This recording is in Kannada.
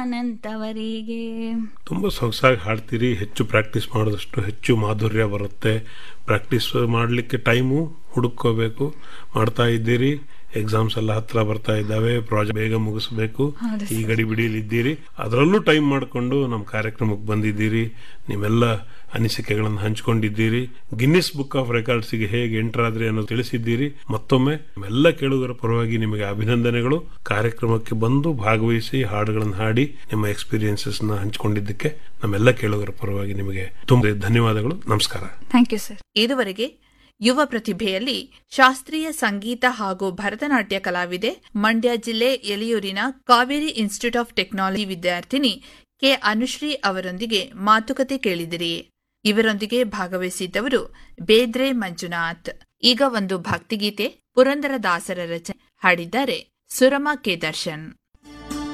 ಅನಂತವರಿಗೆ ತುಂಬ ಸೊಗಸಾಗಿ ಹಾಡ್ತೀರಿ ಹೆಚ್ಚು ಪ್ರಾಕ್ಟೀಸ್ ಮಾಡಿದಷ್ಟು ಹೆಚ್ಚು ಮಾಧುರ್ಯ ಬರುತ್ತೆ ಪ್ರಾಕ್ಟೀಸ್ ಮಾಡಲಿಕ್ಕೆ ಟೈಮು ಹುಡುಕೋಬೇಕು ಮಾಡ್ತಾ ಇದ್ದೀರಿ ಎಕ್ಸಾಮ್ಸ್ ಎಲ್ಲ ಹತ್ರ ಬರ್ತಾ ಇದ್ದಾವೆ ಪ್ರಾಜೆಕ್ಟ್ ಬೇಗ ಮುಗಿಸ್ಬೇಕು ಹೌದು ಈ ಗಡಿ ಬಿಡಿಯಲ್ಲಿ ಇದ್ದೀರಿ ಅದರಲ್ಲೂ ಟೈಮ್ ಮಾಡಿಕೊಂಡು ನಮ್ಮ ಕಾರ್ಯಕ್ರಮಕ್ಕೆ ಬಂದಿದ್ದೀರಿ ನೀವೆಲ್ಲ ಅನಿಸಿಕೆಗಳನ್ನು ಹಂಚಿಕೊಂಡಿದ್ದೀರಿ ಗಿನ್ನಿಸ್ ಬುಕ್ ಆಫ್ ರೆಕಾರ್ಡ್ಸ್ಗೆ ಹೇಗೆ ಎಂಟರ್ ಆದ್ರಿ ಅನ್ನೋದು ತಿಳಿಸಿದ್ದೀರಿ ಮತ್ತೊಮ್ಮೆ ಎಲ್ಲ ಕೇಳುಗರ ಪರವಾಗಿ ನಿಮಗೆ ಅಭಿನಂದನೆಗಳು ಕಾರ್ಯಕ್ರಮಕ್ಕೆ ಬಂದು ಭಾಗವಹಿಸಿ ಹಾಡುಗಳನ್ನು ಹಾಡಿ ನಿಮ್ಮ ಎಕ್ಸ್ಪೀರಿಯನ್ಸಸ್ ನ ಹಂಚಿಕೊಂಡಿದ್ದಕ್ಕೆ ನಮ್ಮೆಲ್ಲ ಕೇಳುಗರ ಪರವಾಗಿ ನಿಮಗೆ ತುಂಬ ಧನ್ಯವಾದಗಳು ನಮಸ್ಕಾರ ಥ್ಯಾಂಕ್ ಯು ಸರ್ ಇದುವರೆಗೆ ಯುವ ಪ್ರತಿಭೆಯಲ್ಲಿ ಶಾಸ್ತ್ರೀಯ ಸಂಗೀತ ಹಾಗೂ ಭರತನಾಟ್ಯ ಕಲಾವಿದೆ ಮಂಡ್ಯ ಜಿಲ್ಲೆ ಎಲಿಯೂರಿನ ಕಾವೇರಿ ಇನ್ಸ್ಟಿಟ್ಯೂಟ್ ಆಫ್ ಟೆಕ್ನಾಲಜಿ ವಿದ್ಯಾರ್ಥಿನಿ ಕೆ ಅನುಶ್ರೀ ಅವರೊಂದಿಗೆ ಮಾತುಕತೆ ಕೇಳಿದಿರಿ ಇವರೊಂದಿಗೆ ಭಾಗವಹಿಸಿದ್ದವರು ಬೇದ್ರೆ ಮಂಜುನಾಥ್ ಈಗ ಒಂದು ಭಕ್ತಿಗೀತೆ ಪುರಂದರದಾಸರ ರಚನೆ ಹಾಡಿದ್ದಾರೆ ಸುರಮ ಕೆ ದರ್ಶನ್